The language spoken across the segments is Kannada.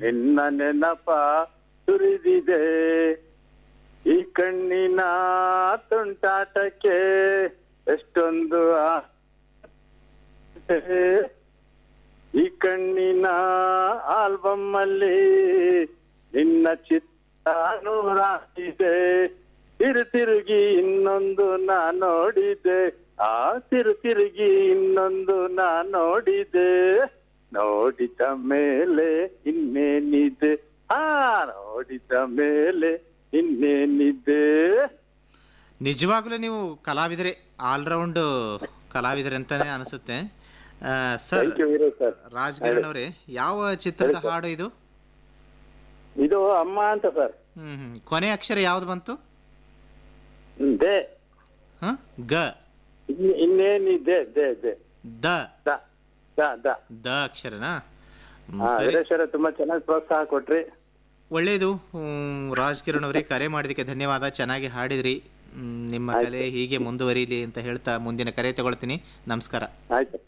ನಿನ್ನ ನೆನಪ ಸುರಿದಿದೆ ಈ ಕಣ್ಣಿನ ತುಂಟಾಟಕ್ಕೆ ಎಷ್ಟೊಂದು ಆಸೆ. ಈ ಕಣ್ಣಿನ ಆಲ್ಬಮ್ ಅಲ್ಲಿ ನಿನ್ನ ಚಿತ್ತ ನೂರಾಗಿದೆ ತಿರು ತಿರುಗಿ ಇನ್ನೊಂದು ನಾ ನೋಡಿದೆ ಆ ತಿರು ತಿರುಗಿ ಇನ್ನೊಂದು ನಾ ನೋಡಿದೆ ನೋಡಿದ ಮೇಲೆ ಇನ್ನೇನಿದೆ ಆ ನೋಡಿದ ಮೇಲೆ ಇನ್ನೇನಿದೆ ನಿಜವಾಗ್ಲೂ ನೀವು ಕಲಾವಿದರೆ ಆಲ್ರೌಂಡ್ ಕಲಾವಿದರೆ ಅಂತಾನೆ ಅನಿಸುತ್ತೆ ಆ, sir thank you Veeresh sir Raj Kiran ಅವರೇ ಯಾವ ಚಿತ್ರದ ಹಾಡು ಇದು ಇದು ಅಮ್ಮ ಅಂತ ಸರ್ ಹ್ಮ್ ಹ್ಮ್. ಕೊನೆ ಅಕ್ಷರ ಯಾವ್ದು ಬಂತು ದೇ ಹ ಗ ಇನ್- ಇನ್ನೇನಿದೆ ದೇ ದೇ ದ ದ ದ ದ ದ ಅಕ್ಷರನಾ ಹ್ಮ್, ಹಾ ಸರಿ ವೀರೇಶ್ ಅವರೇ ತುಂಬಾ ಚೆನ್ನಾಗಿ ಪ್ರೋತ್ಸಾಹ ಕೊಟ್ರಿ ಒಳ್ಳೆಯದು ಹ್ಮ್, ರಾಜ್ ಕಿರಣ್ ಅವರೇ ಕರೆ ಮಾಡಿದ್ದಕ್ಕೆ ಧನ್ಯವಾದ ಚೆನ್ನಾಗಿ ಹಾಡಿದ್ರಿ ಹ್ಮ್, ನಿಮ್ಮ ಕಲೆ ಹೀಗೆ ಮುಂದುವರಿಲಿ ಅಂತ ಹೇಳ್ತಾ ಮುಂದಿನ ಕರೆ ತಗೊಳ್ತೀನಿ ನಮಸ್ಕಾರ ಆಯ್ತಪ್ಪ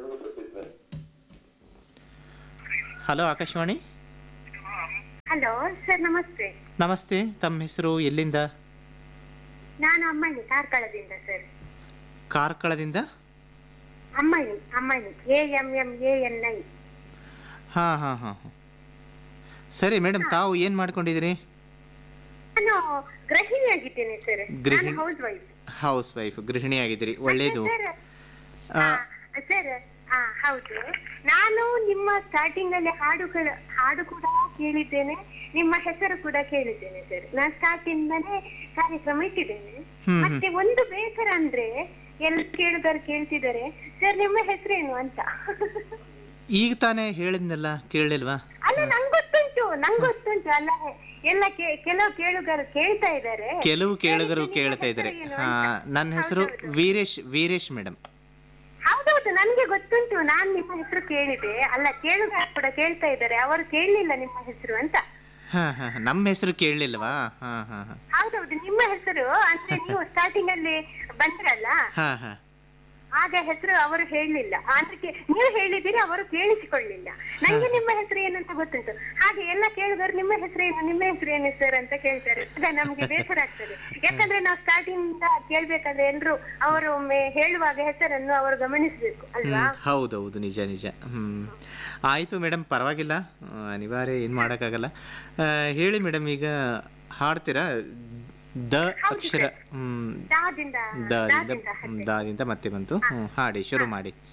ಹಲೋ ಆಕಾಶವಾಣಿ ಹಲೋ ಸರ್ ನಮಸ್ತೆ ನಮಸ್ತೆ ತಮ್ಮ ಹೆಸರು ಎಲ್ಲಿಂದ ನಾನು ಅಮ್ಮಣ್ಣಿ ಕಾರ್ಕಳದಿಂದ ಸರ್ ಕಾರ್ಕಳದಿಂದ Ammanni Ammanni A M M A N I ಹಾಂ ಹಾಂ ಹಾಂ ಹಾಂ ಸರಿ ಮೇಡಮ್ ತಾವು ಏನು ಮಾಡ್ಕೊಂಡಿದ್ದೀರಿ ನಾನು ಗೃಹಿಣಿಯಾಗಿದ್ದೇನೆ ಸರ್ ಗೃಹಿಣಿ- ನಾನು ಹೌಸ್ ವೈಫ್ ಹೌಸ್ ವೈಫ್ ಗೃಹಿಣಿ ಆಗಿದ್ದೀರಿ ಒಳ್ಳೆಯದು ಸರ್ ಆ, ಸರ್ ಹಾ ಹೌದು ನಾನು ನಿಮ್ಮ ಸ್ಟಾರ್ಟಿಂಗ್ ಅಲ್ಲಿ ಹಾಡುಗಳ ಹಾಡು ಕೂಡ ಕೇಳಿದ್ದೇನೆ ನಿಮ್ಮ ಹೆಸರು ಕೂಡ ಕೇಳಿದ್ದೇನೆ ಸರ್ ನಾನು ಸ್ಟಾರ್ಟಿಂಗ್ ಇಂದಾನೆ ಕಾರ್ಯಕ್ರಮ ಇಟ್ಟಿದ್ದೇನೆ ಹ್ಮ್, ಹ್ಮ್. ಮತ್ತೆ ಒಂದು ಬೇಸರ ಅಂದ್ರೆ ಎಲ್ಲ ಕೇಳುಗರು ಕೇಳ್ತಿದ್ದಾರೆ ಸರ್ ನಿಮ್ಮ ಹೆಸರೇನು ಅಂತ ಈಗ ತಾನೇ ಹೇಳಿದ್ನಲ್ಲ ಕೇಳಲಿಲ್ವಾ ಅಲ್ಲ ನಂಗ್ ಗೊತ್ತುಂಟು ನಂಗ್ ಗೊತ್ತುಂಟು ಅಲ್ಲ ಎಲ್ಲ ಕೇ- ಕೆಲವು ಕೇಳುಗರು ಕೇಳ್ತಾ ಇದ್ದಾರೆ ಕೆಲವು ಕೇಳುಗರು ನಿಮ್ಮ ಕೇಳ್ತಾ ಇದ್ದಾರೆ ಹೆಸರು ಏನು ಆ, ಅಂತ. ನನ್ನ ಹೆಸರು ಹೌದೌದು. ವೀರೇಶ್ ವೀರೇಶ್ ಮೇಡಮ್ ಹೌದೌದು ನನ್ಗೆ ಗೊತ್ತುಂಟು ನಾನ್ ನಿಮ್ಮ ಹೆಸರು ಕೇಳಿದೆ ಅಲ್ಲ ಕೇಳುಗರು ಕೂಡ ಕೇಳ್ತಾ ಇದ್ದಾರೆ ಅವರು ಕೇಳಲಿಲ್ಲ ನಿಮ್ಮ ಹೆಸರು ಅಂತ ಹಾಂ ಹಾಂ ನಮ್ಮ ಹೆಸರು ಕೇಳಲಿಲ್ವಾ ಹಾಂ ಹಾಂ ಹಾಂ ಹೌದೌದು ನಿಮ್ಮ ಹೆಸರು ಅಂದ್ರೆ ನೀವು ಸ್ಟಾರ್ಟಿಂಗ್ ಅಲ್ಲಿ ಬಂದ್ರಲ್ಲ ಹಾಂ ಹಾಂ ಆಗ ಹೆಸರು ಅವರು ಹೇಳಲಿಲ್ಲ ಅಂದ್ರೆ ಕೇ- ನೀವು ಹೇಳಿದ್ದೀರಿ ಅವರು ಕೇಳಿಸಿಕೊಳ್ಳಿಲ್ಲ ನಂಗೆ ನಿಮ್ಮ ಹೆಸರು ಏನಂತ ಗೊತ್ತುಂಟು ಹಾಗೆ ಎಲ್ಲ ಕೇಳಿದವರು ನಿಮ್ಮ ಹೆಸರು ಏನು ನಿಮ್ಮ ಹೆಸರು ಏನು ಸರ್ ಅಂತ ಕೇಳ್ತಾರೆ ಆಗ ನಮ್ಗೆ ಬೇಸರ ಆಗ್ತದೆ ಯಾಕಂದ್ರೆ ನಾವು ಸ್ಟಾರ್ಟಿಂಗ್ ಇಂದ ಕೇಳ್ಬೇಕಾದ್ರೆ ಎಲ್ರು ಅವರು ಒಮ್ಮೆ ಹೇಳುವಾಗ ಹೆಸರನ್ನು ಅವರು ಗಮನಿಸಬೇಕು ಅಲ್ವಾ ಹ್ಮ್, ಹೌದೌದು ನಿಜ ನಿಜ ಹ್ಞೂ ಆಯಿತು ಮೇಡಮ್ ಪರವಾಗಿಲ್ಲ ಆ, ಅನಿವಾರ್ಯ ಏನು ಮಾಡೋಕ್ಕಾಗಲ್ಲ ಆ, ಹೇಳಿ ಮೇಡಮ್ ಈಗ ಹಾಡ್ತೀರಾ ದ ಅಕ್ಷರ ಹ್ಮ್ ದಾದಿಂದ ದಾದಿಂದ ದಾದಿಂದ ಹ್ಮ್, ದಾದಿಂದ ಮತ್ತೆ ಬಂತು ಹ್ಞೂ ಹಾಡಿ ಶುರು ಮಾಡಿ